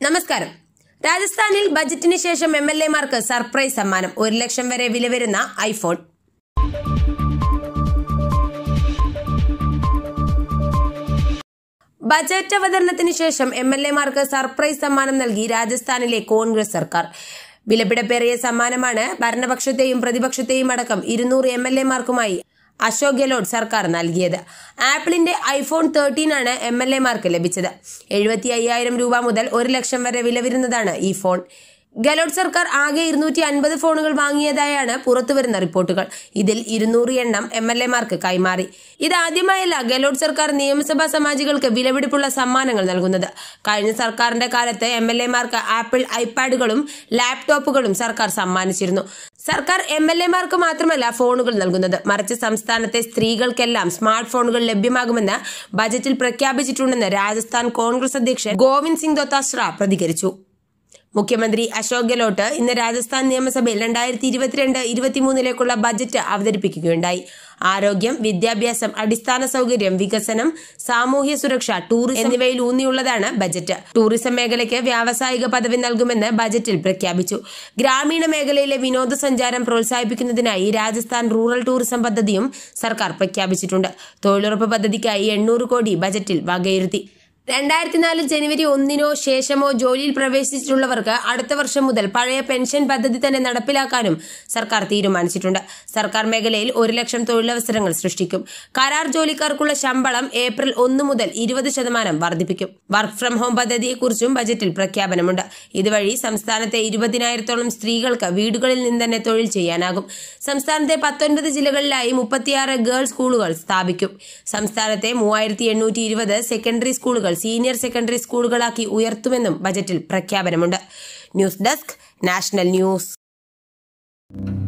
നമസ്കാരം രാജസ്ഥാനിൽ ബജറ്റിന് ശേഷം എം എൽ എമാർക്ക് സർപ്രൈസ് സമ്മാനം ഒരു ലക്ഷം വരെ വില വരുന്ന ഐഫോൺ ബജറ്റ് അവതരണത്തിന് ശേഷം എം എൽ എമാർക്ക് സർപ്രൈസ് സമ്മാനം നൽകി രാജസ്ഥാനിലെ കോൺഗ്രസ് സർക്കാർ വിലപിടപ്പേറിയ സമ്മാനമാണ് ഭരണപക്ഷത്തെയും പ്രതിപക്ഷത്തെയും അടക്കം ഇരുന്നൂറ് എം എൽ എമാർക്കുമായി അശോക് ഗെലോട്ട് സർക്കാർ നൽകിയത് ആപ്പിളിന്റെ ഐഫോൺ തേർട്ടീൻ ആണ് എം എൽ എമാർക്ക് ലഭിച്ചത് എഴുപത്തി അയ്യായിരം രൂപ മുതൽ ഒരു ലക്ഷം വരെ വില വരുന്നതാണ് ഈ ഫോൺ ഗെലോട്ട് സർക്കാർ ആകെ ഇരുന്നൂറ്റി അൻപത് ഫോണുകൾ വാങ്ങിയതായാണ് പുറത്തുവരുന്ന റിപ്പോർട്ടുകൾ ഇതിൽ ഇരുന്നൂറ് എണ്ണം എം എൽ എമാർക്ക് കൈമാറി ഇതാദ്യമായല്ല ഗെലോട്ട് സർക്കാർ നിയമസഭാ സമാജികൾക്ക് വിലപിടിപ്പുള്ള സമ്മാനങ്ങൾ നൽകുന്നത് കഴിഞ്ഞ സർക്കാരിന്റെ കാലത്ത് എം എൽ എമാർക്ക് ആപ്പിൾ ഐപാഡുകളും ലാപ്ടോപ്പുകളും സർക്കാർ സമ്മാനിച്ചിരുന്നു സർക്കാർ എം എൽ എമാർക്ക് മാത്രമല്ല ഫോണുകൾ നൽകുന്നത് മറിച്ച് സംസ്ഥാനത്തെ സ്ത്രീകൾക്കെല്ലാം സ്മാർട്ട് ഫോണുകൾ ലഭ്യമാകുമെന്ന് ബജറ്റിൽ പ്രഖ്യാപിച്ചിട്ടുണ്ടെന്ന് രാജസ്ഥാൻ കോൺഗ്രസ് അധ്യക്ഷൻ ഗോവിന്ദ് സിംഗ് ദോത്താശ്ര പ്രതികരിച്ചു മുഖ്യമന്ത്രി അശോക് ഗെലോട്ട് ഇന്ന് രാജസ്ഥാൻ നിയമസഭയിൽ രണ്ടായിരത്തി ഇരുപത്തിരണ്ട് ഇരുപത്തിമൂന്നിലേക്കുള്ള ബജറ്റ് അവതരിപ്പിക്കുകയുണ്ടായി ആരോഗ്യം വിദ്യാഭ്യാസം അടിസ്ഥാന സൗകര്യം വികസനം സാമൂഹ്യ സുരക്ഷ ടൂറിസം എന്നിവയിൽ ഊന്നിയുള്ളതാണ് ബജറ്റ് ടൂറിസം മേഖലയ്ക്ക് വ്യാവസായിക പദവി നൽകുമെന്ന് ബജറ്റിൽ പ്രഖ്യാപിച്ചു ഗ്രാമീണ മേഖലയിലെ വിനോദസഞ്ചാരം പ്രോത്സാഹിപ്പിക്കുന്നതിനായി രാജസ്ഥാൻ റൂറൽ ടൂറിസം പദ്ധതിയും സർക്കാർ പ്രഖ്യാപിച്ചിട്ടുണ്ട് തൊഴിലുറപ്പ് പദ്ധതിക്കായി എണ്ണൂറ് കോടി ബജറ്റിൽ വകയിരുത്തി രണ്ടായിരത്തി നാല് ജനുവരി ഒന്നിനോ ശേഷമോ ജോലിയിൽ പ്രവേശിച്ചിട്ടുള്ളവർക്ക് അടുത്ത വർഷം മുതൽ പഴയ പെൻഷൻ പദ്ധതി തന്നെ നടപ്പിലാക്കാനും സർക്കാർ തീരുമാനിച്ചിട്ടുണ്ട് സർക്കാർ മേഖലയിൽ ഒരു ലക്ഷം തൊഴിലവസരങ്ങൾ സൃഷ്ടിക്കും കരാർ ജോലിക്കാർക്കുള്ള ശമ്പളം ഏപ്രിൽ ഒന്ന് മുതൽ ഇരുപത് ശതമാനം വർദ്ധിപ്പിക്കും വർക്ക് ഫ്രം ഹോം പദ്ധതിയെക്കുറിച്ചും ബജറ്റിൽ പ്രഖ്യാപനമുണ്ട് ഇതുവഴി സംസ്ഥാനത്തെ ഇരുപതിനായിരത്തോളം സ്ത്രീകൾക്ക് വീടുകളിൽ നിന്ന് തന്നെ തൊഴിൽ ചെയ്യാനാകും സംസ്ഥാനത്തെ പത്തൊൻപത് ജില്ലകളിലായി മുപ്പത്തിയാറ് ഗേൾസ് സ്കൂളുകൾ സ്ഥാപിക്കും സംസ്ഥാനത്തെ മൂവായിരത്തി എണ്ണൂറ്റി ഇരുപത് സെക്കൻഡറി സ്കൂളുകൾ സീനിയർ സെക്കൻഡറി സ്കൂളുകളാക്കി ഉയർത്തുമെന്നും ബജറ്റിൽ പ്രഖ്യാപനമുണ്ട് ന്യൂസ് ഡെസ്ക് നാഷണൽ ന്യൂസ്